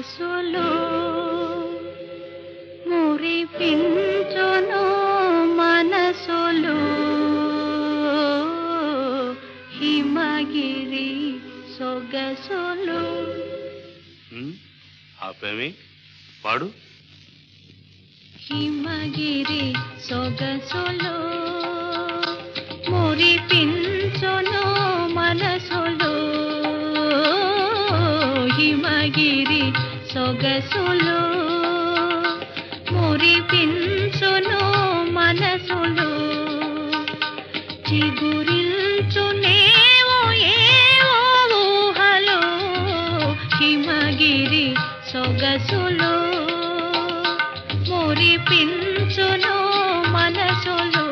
సొగసులు మురిపించును మనసులు హిమగిరి సొగసులు ఉమ్, ఆపేమి పాడు హిమగిరి సొగసులు మురిపించును మనసులు హిమగిరి సొగసులు మురిపించును మనసులు చిగురించునేవో ఏవో ఊహలు హిమగిరి సొగసులు మురిపించును మనసులు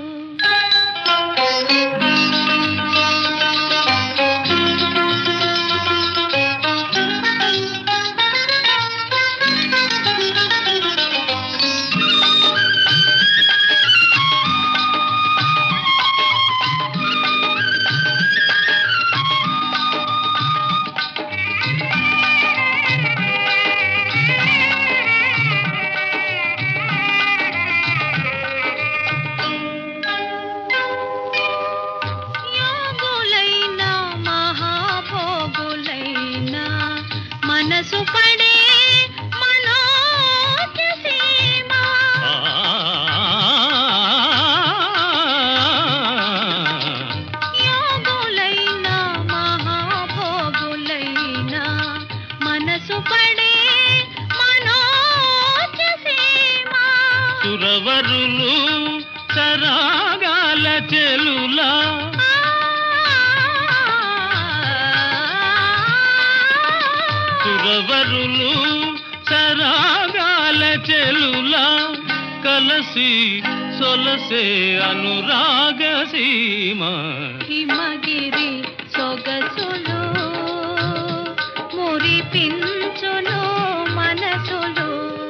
యోగులైన మహాభోగులైన మనసు పడే మనోజసీమ యోగులైన మహాభోగులైన మనసు పడే మనోజసీమ సురవరులు సరాగాల చెలులా సురవరులు సరాగాల చెలులా కలసి సొలసే అనురాగ సీమ హిమగిరి సొగసులు మురిపించును మనసులు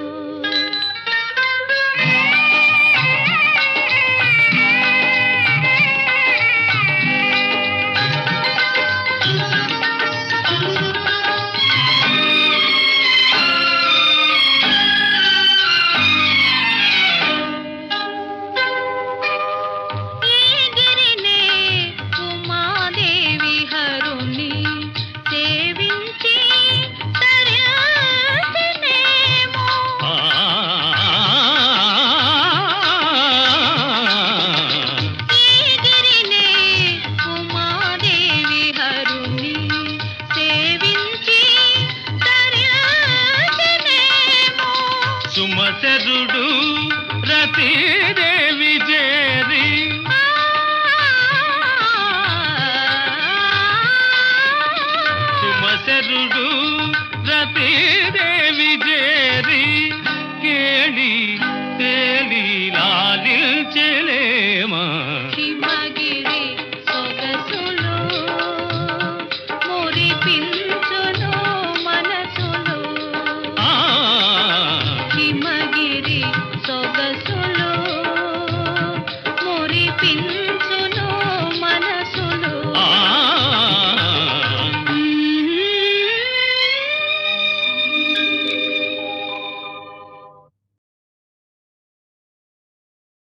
ఈ గిరినే ఉమాదేవి హరుని సేవించి తరించినేమో. ఈ గిరినే ఉమాదేవి హరుని సేవించి తరించినేమో. సుమచరుడు రతీదేవి చేరి సుమచరుడు రతీదేవి చేరి కేళి తేలి లాలించలేమా